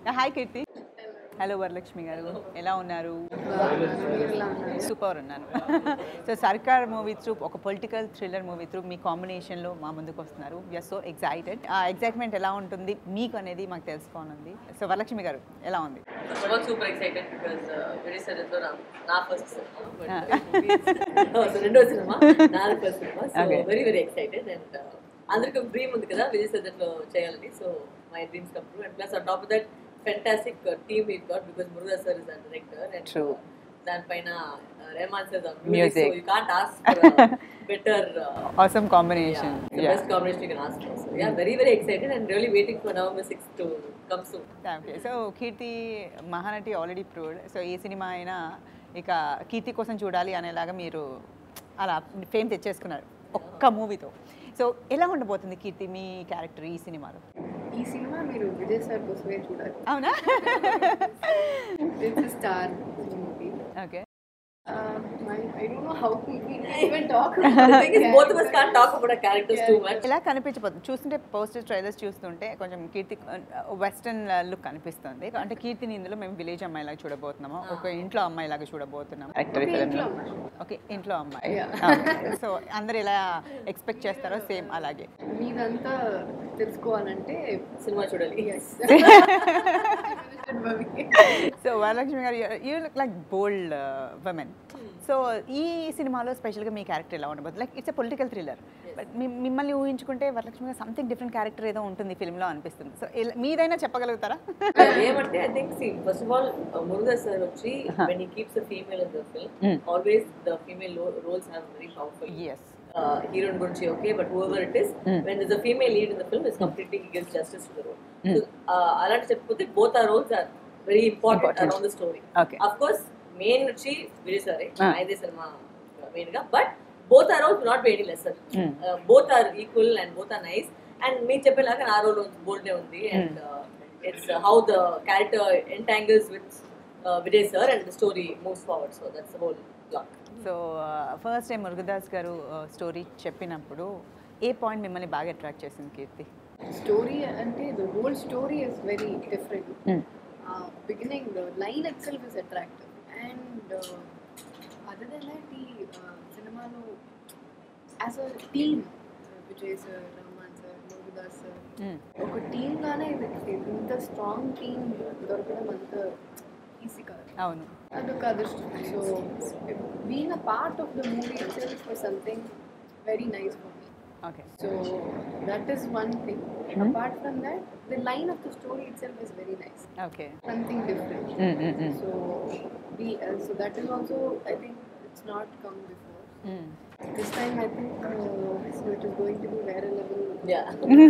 Hi కీర్తి hello Varalakshmi గారు ఎలా ఉన్నారు సూపర్ ఉన్నాను సో సర్కార్ మూవీ త్రూ ఒక పొలిటికల్ థ్రిల్లర్ మూవీ త్రూ మీ కాంబినేషన్లో మా ముందుకు వస్తున్నారు వీఆర్ సో ఎక్సైటెడ్ ఆ ఎగ్జైట్మెంట్ ఎలా ఉంటుంది మీకు అనేది మాకు తెలుసుకోనుంది సో వరలక్ష్మి గారు ఎలా ఉంది I'm super excited because uh, very sudden లో నా నా ఫస్ట్ సినిమా Ah. రెండో సినిమా నాది first cinema so Okay. Very very excited and అందరికి ఒక డ్రీమ్ ఉంది కదా విజయ్ సదన్లో చేయాలని so my dreams come true and plus on top that fantastic team ఈ got because Muruga sir is an director and True. దానిపైన Rahman sir Music. Music so you can't ask better awesome combination best combination you can ask so yeah very very excited and really waiting for November six to come soon okay so Keerthi Mahanati already proved so ఏ cinema అయినా ఇక కీర్తి కోసం చూడాలి అనేలాగా మీరు అలా fame తెచ్చేసుకున్నారు ఒక్క మూవీతో సో ఎలా ఉండబోతుంది కీర్తి మీ క్యారెక్టర్ ఈ సినిమాలో ఈ సినిమా మీరు విజయ్ సార్ కోసమే చూడాలి అవునా it's star movie okay I don't know how we even talk both of us can't talk about our characters too much. ఎలా కనిపించబోతుంది చూస్తుంటే పోస్టర్ ట్రైలర్స్ చూస్తుంటే కొంచెం కీర్తి వెస్టర్న్ లుక్ కనిపిస్తుంది అంటే కీర్తిని ఇందులో మేము విలేజ్ అమ్మాయిలాగా చూడబోతున్నాము ఒక ఇంట్లో అమ్మాయిలాగా చూడబోతున్నాము ఇంట్లో అమ్మాయి. ఓకే ఇంట్లో అమ్మాయి Yeah. సో అందరు ఎలా ఎక్స్పెక్ట్ చేస్తారో సేమ్ అలాగే మీదంతా తెలుసుకోవాలంటే సినిమా చూడాలి yes so Varalakshmi garu you look like bold women so ఈ సినిమాలో స్పెషల్గా మీ క్యారెక్టర్ ఎలా ఉండబోతుంది like it's a political thriller but మిమ్మల్ని ఊహించుకుంటే వరలక్ష్మి గారు సంథింగ్ డిఫరెంట్ క్యారెక్టర్ ఏదో ఉంటుంది ఫిల్మ్లో అనిపిస్తుంది సో మీదైనా చెప్పగలుగుతారా ఏమంటే I think see first of all Muruga sir వచ్చి when he keeps the female in the film always the female roles have very powerful yes heroine గురించి okay but whoever it is when is the female lead in the film is completely he gives justice to the role అలాంటి చెప్పకపోతే both are roles are very important Important. Around the story okay of course main వచ్చి విజయ్ సారే Ah. ఐదే cinema main గా but both are roles not very lesser both are equal and both are nice and మీరు చెప్పేలాగా నా role బోల్డే ఉంది and it's how the character entangles with Vijay sir and the story moves forward so that's whole block so first time Murugadoss garu story చెప్పినప్పుడు ఏ point మిమ్మల్ని బాగా attract చేసింది కీర్తి స్టోరీ అంటే the whole story is very different beginning the line it itself is attractive and other then that ఈ సినిమాలో as a team Vijay sir Rahman sir Murugadoss sir ఒక team గానే ఇది ఇంత స్ట్రాంగ్ టీమ్ దొరకడం అంత ఈజీ కాదు అవును అదొక అదృష్టం so being a part of the movie itself for something very nice for me okay So that is one thing. Apart from that, the line of the story itself is very nice. Okay Something different. So we, uh, so that is also I think it's not come before. This time I think uh, so it is going to be very level. Yeah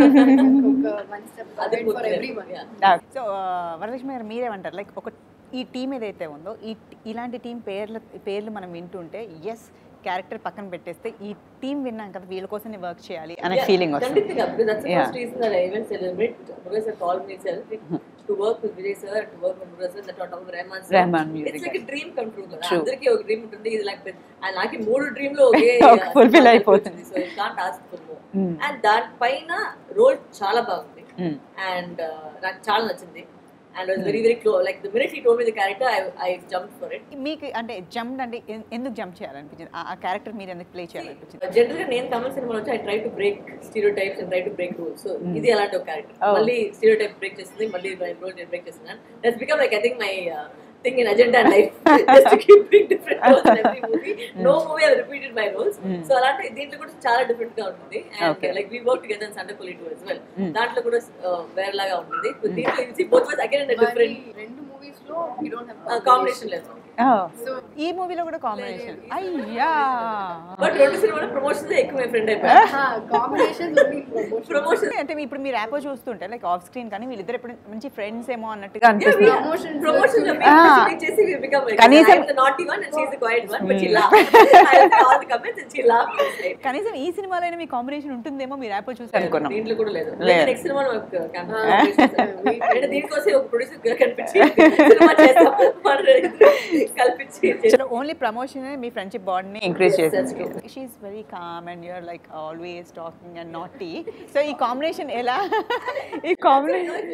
ఒక one step అది ahead for everyone. So Varalakshmi garu మీరేమంటారు like ఒక ఈ team ఏదైతే ఉందో ఈ ఇలాంటి team పేర్ల పేర్లు మనం వింటుంటే ఎస్ క్యారెక్టర్ పక్కన పెట్టేస్తే ఈ టీం విన్నాం కదా వీళ్ళ కోసం వర్క్ చేయాలి అనే ఫీలింగ్ వస్తుంది Definitely, because that's the Yeah. first reason that I even celebrate Muruga sir called me itself to work with Vijay sir and to work with Muruga sir that on top of Rahman sir. Rahman music. It's like a dream come true కదా True. అందరికీ ఒక dream ఉంటుంది ఇది like and నాకు మూడు dream లో ఒకే ఒక fulfill అయిపోతుంది. So you can't ask for more Mm. And దానిపైన రోల్ చాలా బాగుంది Mm. అండ్ నాకు చాలా నచ్చింది and was very very close like the minute he told me the character I I jump for it మీకు అంటే జంప్ అంటే ఎన్- ఎందుకు జంప్ చేయాలనిపించింది ఆ క్యారెక్టర్ మీరు ఎందుకు ప్లే చేయాలనిపించింది జనరల్ గా నేను తమిళ సినిమాలో వచ్చి I try to break stereotypes and try to break rules so ఇది అలాంటి ఒక క్యారెక్టర్ Oh. మళ్ళీ స్టీరియో టైప్ బ్రేక్ చేస్తుంది మళ్ళీ రోల్ నేను బ్రేక్ చేస్తున్నాను that's become like I think my thing in agenda and life just to keep bring different roles in every movie no movie have repeated my roles Mm. So అలాంటి దీంట్లో కూడా చాలా different గా ఉంటుంది and Okay. Like we work together in సండే పొలిట్ as well Mm. దాంట్లో కూడా uh, వేరేలాగా ఉంటుంది దీంట్లో both was again in different మరి రెండు మూవీస్ లో we don't have కాంబినేషన్ లేదు So ఈ మూవీలో కూడా కాంబినేషన్ అయ్యా బట్ రెండు సినిమాలో ప్రమోషన్స్ ఎక్కువ మై ఫ్రెండ్ అయిపోయారు కాంబినేషన్స్ ఓన్లీ ప్రమోషన్ ప్రమోషన్ అంటే ఇప్పుడు మీరు ర్యాపో చూస్తుంటే లైక్ ఆఫ్ స్క్రీన్ కానీ వీళ్ళిద్దరు ఎప్పుడు మంచి ఫ్రెండ్స్ ఏమో అన్నట్టుగా అనిపిస్తుంది Promotions. Promotion Ah. చేసి we become like కనీసం- I'm the naughty one and she's the quiet one but she laughs I will say all the comments and she laughs right? కనీసం ఈ సినిమాలో అయినా మీ కాంబినేషన్ ఉంటుందేమో మీరు ర్యాపో చూసి అనుకున్నాం దీంట్లో కూడా లేదు లేదు. Next cinema Ah. అంటే దీనికోసం ఒక ప్రొడ్యూసర్ కనిపించి సినిమా చేస్తాం మన కల్పించి చలో ఓన్లీ ప్రమోషన్ మీ ఫ్రెండ్షిప్ బాండ్ ని ఇంక్రీజ్ Yes, that's చేసింది she's very calm and you're like always talking and naughty so ఈ కాంబినేషన్ ఎలా ఈ కాంబినేషన్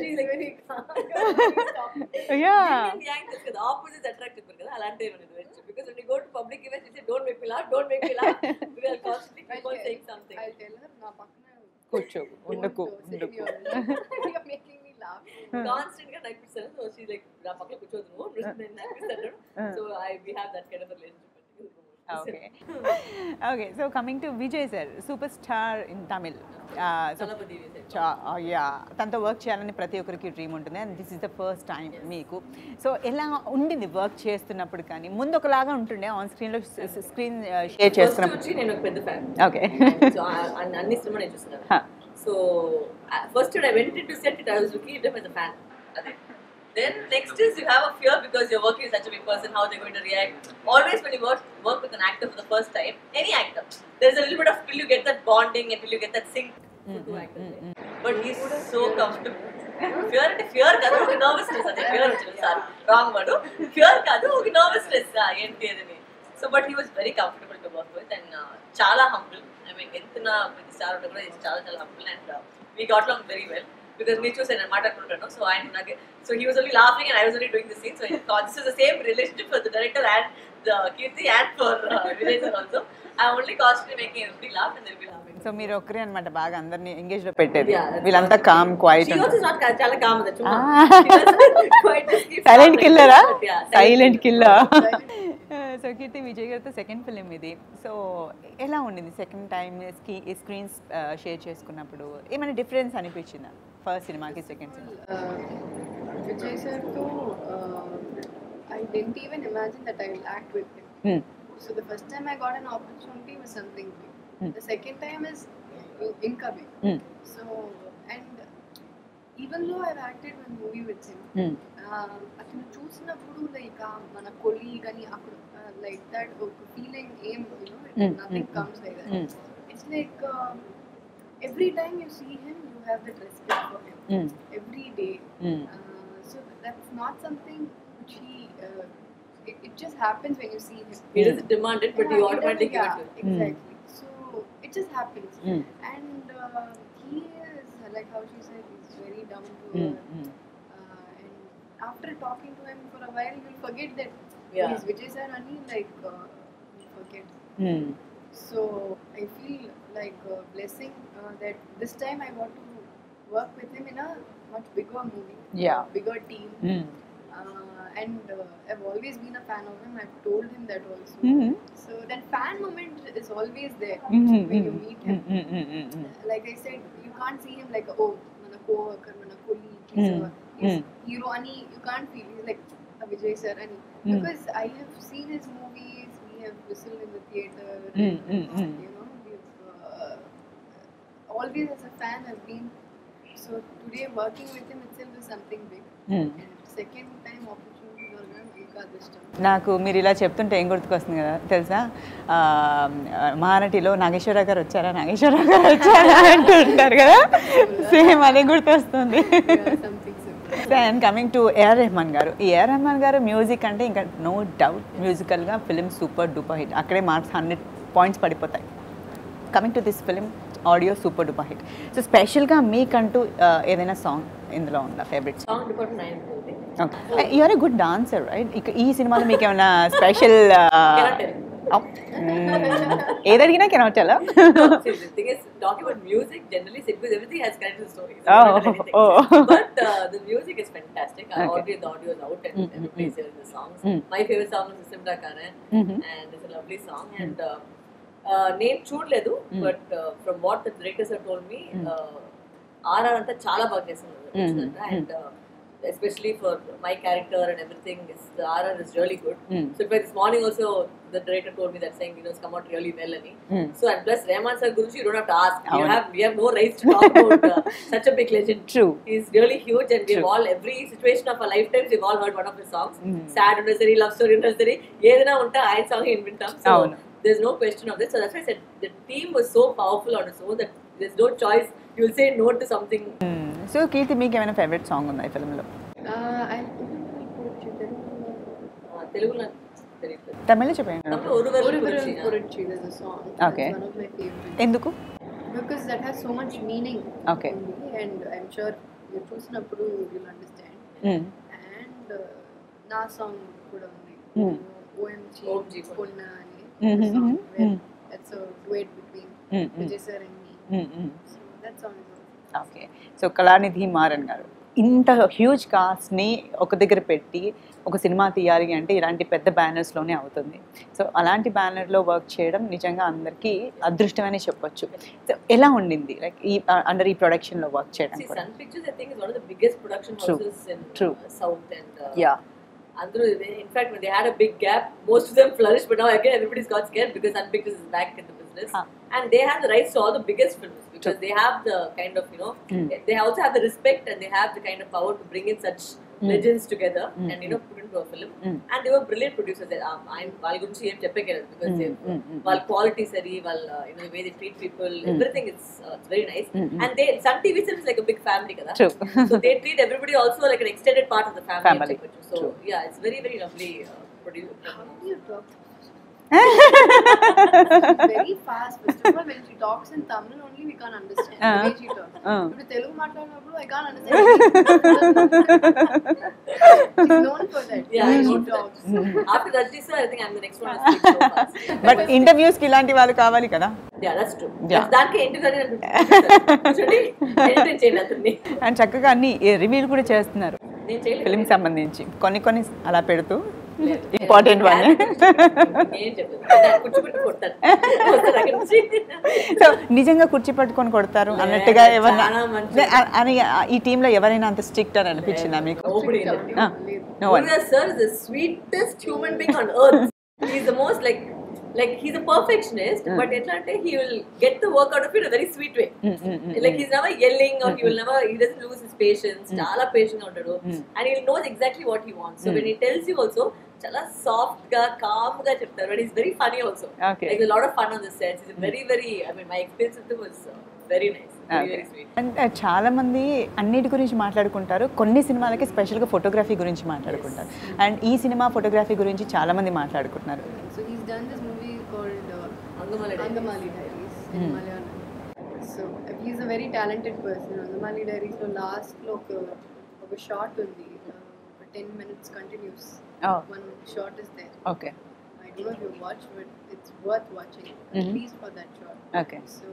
యా ఆపోజిట్ అట్రాక్టివ్ కదా అలాంటి because when you go to public events you say don't make me laugh don't make me laugh we are constantly keep on saying something I'll tell her, నా పక్కన కూర్చో ఉండకు don't say ఉండకు you're- you're making me laugh. Constant గా నడిపిస్తాను so she like నా పక్కన కూర్చోదు నువ్వు నువ్వు నేను నడిపిస్తాను so I we have that kind of relationship okay okay so coming to Vijay sir super star in Tamil so Thalapathy Vijay. Yeah తనతో వర్క్ చేయాలని ప్రతి ఒక్కరికి డ్రీమ్ ఉంటుంది and this is the first time మీకు సో ఎలా ఉండింది వర్క్ చేస్తున్నప్పుడు కానీ ముందు ఒకలాగా ఉంటుండే ఆన్ స్క్రీన్లో స్క్రీన్ షేర్ ఫస్ట్ చేస్తున్నప్పుడు వచ్చి నేను ఒక పెద్ద ఫ్యాన్ ఓకే సో అన్ని సినిమా నేను చూస్తున్నాను Huh. So first I went to set it I was looking it as a fan అదే then next is you have a fear because you're working with such a big person how they're going to react always when you work work with an actor for the first time any actor there's a little bit of will you get that bonding and will you get that sync for two actors but he's so comfortable fear అంటే fear కాదు ఒక nervousness అదే fear వచ్చింది sir wrong word fear కాదు ఒక nervousness ఏంటి అదని so but he was very comfortable to work with and చాలా హంబుల్ ఐ మీన్ ఎంత నా ప్రతి స్టార్ ఉంటే కూడా he's చాలా చాలా humble and we got long very well because మీరు చూసాను నేను మాట్లాడుకుంటాను సో ఆయన నాకు so he was only laughing and I was only doing the scene so this is the same relationship for the director and the Keerthi and for Vijay sir also I only constantly making every laugh and every laughing so మీరు ఒక్కరే అనమాట బాగా అందరినీ engage లో పెట్టేది Yeah, that's వీళ్ళంతా awesome. Calm quiet She also is not ca- చాలా calm కదా, చుమ్మా. Ah. She doesn't quite just keep silent calm కిల్లరా like that. Yeah, silent killer Silent so Keerthi Vijay గారితో సెకండ్ ఫిలిం ఇది సో ఎలా ఉండింది సెకండ్ టైం స్కీ స్క్రీన్స్ షేర్ చేసుకున్నప్పుడు ఏమైనా డిఫరెన్స్ అనిపించిందా ఫస్ట్ సినిమాకి second cinema uh, Vijay sir to uh, I didn't even imagine that I will act with him. So the first time I got an opportunity was something big. Hmm. The second time is Inka big. So and even though I've acted one movie with him, uh, అతను చూసినప్పుడు like మన colleague అని అప్పుడు like that ఒక feeling ఏం Hmm, nothing hmm, comes like that it's like every time you see him you have that respect for him every day. Uh, so that's not something which he. Uh, it, it just happens when you see him. He doesn't demand it, but Yeah, you he automatically doesn't- give it to yeah, him. Exactly. So it just happens. And uh, he is like how she said, he's very down to earth. Uh, and after talking to him for a while, you'll forget that Yeah. he's Vijay Sarani. Like uh, you forget. So I feel like a blessing uh, that this time I got to work with him in a much bigger movie, Yeah. bigger team. Uh, and uh, I've always been a fan of him. I've told him that also. So that fan moment is always there when you meet him. Like I said, you can't see him like oh, mana co-worker, mana colleague, he's Mm, a he's mm. hero. Ani, you can't feel he's like a Vijay sir. Ani, Mm. because I have seen his movies. We have whistled in the theater. Mm, mm, mm. You know, we've uh, always as a fan have been. So today working with him itself is something big. And second time opportunity దొరకడం ఇంకా అదృష్టం. నాకు మీరు ఇలా చెప్తుంటే ఏం గుర్తుకొస్తుంది కదా తెలుసా ఆ, మహానటిలో నాగేశ్వరరావు గారు వచ్చారా నాగేశ్వరరావు గారు వచ్చారా అంటూ ఉంటారు కదా సేమ్ అదే గుర్తొస్తుంది Yeah, something similar. And coming to A R Rahman garu ఈ ఏఆర్ రెహమాన్ గారు మ్యూజిక్ అంటే ఇంకా నో డౌట్ మ్యూజికల్గా ఫిలిం సూపర్ డూపర్ హిట్ అక్కడే మార్క్స్ హండ్రెడ్ పాయింట్స్ పడిపోతాయి coming to this film audio super duper hit so స్పెషల్గా మీకంటూ ఆ, ఏదైనా సాంగ్ ఇందులో ఉందా ఫేవరెట్ Song department nine పోతే. You're a good dancer right ఇక ఈ సినిమాలో మీకు ఏమైనా స్పెషల్ Cannot tell. ఏది అడిగినా cannot tell See, the thing is, talking about music generally, because everything has connected stories. Oh, anything. oh. But uh, the music is fantastic. I Okay. already the audio is out and Mm, mm, everybody's hearing the songs. Mm. My favorite song is Simra Karan Mhm. and it's a lovely song. And uh, uh, నేను చూడలేదు Mm. But from what the directors are told me Mm. R R అంతా చాలా బాగా చేస్తున్నారు Mm. And especially for my character and everything is the R R is really good Mm. So by this morning also the director told me that saying you knows come out really well అని Mm. So and plus Rahman sir Guruji, you don't have to ask. You Avunu. have we have no rights to talk about uh, such a big legend. True. He's really huge, and we've True. all every situation of our lifetimes we've all heard one of his songs. Mm. Sad unnecessary, love story unnecessary. ఏదైనా ఉంటే ఆయన song వింటాం. So అవును. there's no question of this. So that's why I said the team was so powerful on its own that there's no choice. You'll say no to something. So Keerthi మీకు ఏమైనా favourite song ఉందా ఈ ఫిల్మ్లో Uh, I put you there. Uh, తెలుగులో తెలియట్లేదు తమిళ చెప్పండి తమిళ ఒరువెల్ Oruvaru గురించి, ఆ. Purichi, there's a song. Okay. That's one of my favorites. ఎందుకు Because that has so much meaning. Okay. in me, And I'm sure you're చూసినప్పుడు you'll understand. Hmm. And uh, నా song కూడా ఉంది Hmm. OMG OMG. పొన్న అని Mhm, song mhm, where mhm. it's a duet between hmm, hmm, Vijay sir and me. Hmm, hmm. So that song is also okay so Kalanithi Maran garu ఇంత huge కాస్ట్ని ఒక దగ్గర పెట్టి ఒక సినిమా తీయాలి అంటే ఇలాంటి పెద్ద బ్యానర్స్లోనే అవుతుంది సో అలాంటి బ్యానర్లో వర్క్ చేయడం నిజంగా అందరికీ అదృష్టమని చెప్పొచ్చు సో ఎలా ఉండింది లైక్ ఈ అండర్ ఈ ప్రొడక్షన్లో వర్క్ చేయడం See, కూడా Sun Pictures, I think, is one of the biggest production True. houses in True. Uh, South and uh, yeah Andhra. In fact, when they had a big gap, most of them flourished, but now again everybody's got scared because Sun Pictures is back in the business. Huh. And they have the rights to all the biggest films because True. they have the kind of, you know, Mm. they also have the respect and they have the kind of power to bring in such Mm. legends together Mm. and, you know, put into a film. Mm. And they were brilliant producers. They- Um, I'm, వాళ్ళ గురించి ఏం చెప్పగలరు because Mm, they, mm, mm, వాళ్ళ quality సరి వాళ్ళ you know the way they treat people Mm. everything is uh, it's very nice Mm, mm. and they Sun TV itself is like a big family kada True. so they treat everybody also like an extended part of the family, అని Family. చెప్పొచ్చు. so True. yeah it's very very lovely uh, producer How do you talk? very fast. First of all, when she talks in Tamil only, we can't understand Ah. the way she talks. Ah. ఇప్పుడు తెలుగు మాట్లాడినప్పుడు I can't understand. She's known for that. Yeah, the way I she know that. talks. after Rajni sir I think I'm the next one to speak so fast but ఇంటర్వ్యూస్కి ఇలాంటి వాళ్ళు కావాలి కదా yeah that's true Yeah. That's- దానికి ఇంటికి చూడండి entertain చేయండి అతన్ని అండ్ చక్కగా అన్ని రివ్యూలు కూడా చేస్తున్నారు నేను చేయలేదు ఫిల్మ్ సంబంధించి కొన్ని కొన్ని అలా పెడుతూ ఇంపార్టెంట్ వన్ ఏం చెప్పదు కూర్చోబెట్టి కొడతాను వస్తారు అక్కడి నుంచి సో నిజంగా కుర్చీ పట్టుకొని కొడతారు లేదు, అన్నట్టుగా ఎవరైనా చాలా మంచి- లే, అ- అని ఈ టీంలో ఎవరైనా అంత స్ట్రిక్ట్ అని అనిపించిందా మీకు Nobody in Strict it. Ah. లేదు. No one. Muruga sir is the sweetest human being on earth. He's the most like like he's a perfectionist, Mm. but eట్లా అంటే he will get the work out of it in a very sweet way. Mm, mm, mm, Like mm. he's never yelling or he will never he doesn't lose his patience. Mm. చాలా patient గా ఉంటాడు Mm. and he knows exactly what he wants. So Mm. when he tells you also చాలా soft గా calm గా చెప్తారు and he's very funny also. Okay. Like a lot of fun on the sets. He's very very I mean my experience with him was uh, very nice. Very very sweet. And చాలా మంది అన్నిటి గురించి మాట్లాడుకుంటారు కొన్ని సినిమాలకి స్పెషల్గా photography గురించి మాట్లాడుకుంటారు అండ్ ఈ సినిమా ఫోటోగ్రఫీ గురించి చాలా మంది మాట్లాడుకుంటున్నారు So he's done this movie called uh, Angamali Diaries. Angamali Diaries in Hmm. Malayalam. So he's a very talented person. Angamali Diaries లో లాస్ట్ లో ఒక ఒక షార్ట్ ఉంది uh, ఒక ten minutes continues one shot is there okay I don't know if you watched, but it's worth watching at Mhm. least for that shot. Okay So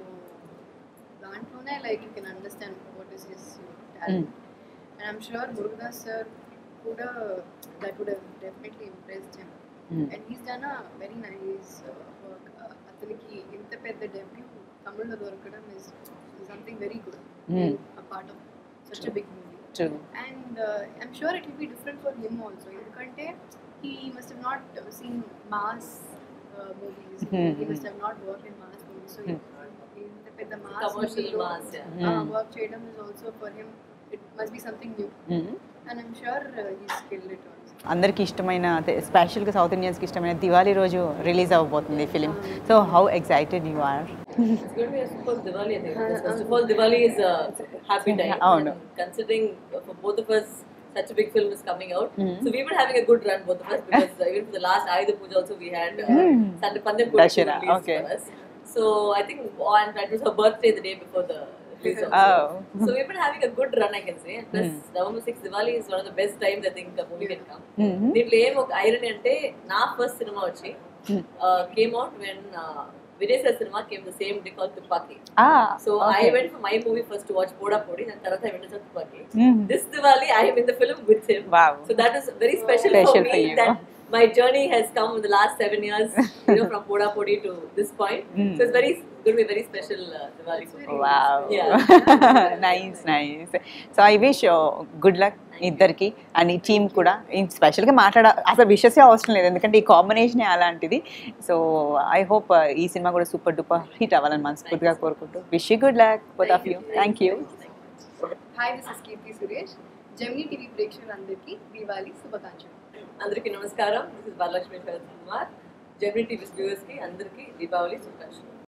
దాంట్లోనే like you can understand what is his talent. And I'm sure Murugadas sir కూడా that would have definitely impressed him. And he's done a very nice uh, work. Uh, అతనికి ఇంత పెద్ద debut తమిళ్లో దొరకడం is something very good. Mm. A part of such a big movie. True And uh, I'm sure it will be different for him also. ఎందుకంటే he must have not uh, seen mass uh, movies. Hmm. He must have not worked in mass movies. So Hmm. ఇంత పెద్ద mass Commercial movie లో, mass, yeah. uh, Hmm. work చేయడం is also for him. It must be something new. And I'm sure uh, he's skilled it also. అందరికి ఇష్టమైన అదే స్పెషల్గా south ఇండియన్స్కి ఇష్టమైన దివాళీ రోజు రిలీజ్ అవ్వబోతుంది film so how excited you are It's going to be a super Diwali, I think. Because first of all, Diwali is a happy time. Oh, and no. Considering uh, for both of us, such a big film is coming out. Mhm. So we've been having a good run, both of us, because uh, even for the last Ayudha Puja also, we had uh, Mm. Sunday Pandem Puja Dashera, released okay. for us. So I think oh, and that was her birthday the day before the release also. Oh. So we've been having a good run, I can say. And plus, Mm. November 6th Diwali is one of the best times I think a movie can come. Mhm. దీంట్లో ఏం ఒక iron అంటే నా first cinema వచ్చి Hmm. Came out when Vijay sir cinema came the same day call Thuppakki so I went for my movie first to watch Podaa Podi దాని తర్వాత I went to Thuppakki this Diwali I am in the film with him Wow. so that is very special, Special for for me you. that my journey has come in the last seven years you know from poda podi to this point Mm. so it's very going to be a very special uh, Diwali for me. Wow Yeah. Nice nice so I wish good luck ఇద్దరికి and ఈ team కూడా స్పెషల్గా మాట్లాడ అసలు wishes అవసరం లేదు ఎందుకంటే ఈ కాంబినేషన్ అలాంటిది సో ఐ హోప్ ఈ సినిమా కూడా సూపర్ డూపర్ హిట్ అవ్వాలని మనస్ఫూర్తిగా కోరుకుంటూ wish good luck both of you thank you hi this is Keerthy Suresh Gemini TV ప్రేక్షకులందరికీ దీవాలి శుభాకాంక్షలు అందరికీ నమస్కారం this is Varalaxmi Sarath Kumar Gemini TV viewers కి అందరికీ దీపావళి శుభాకాంక్షలు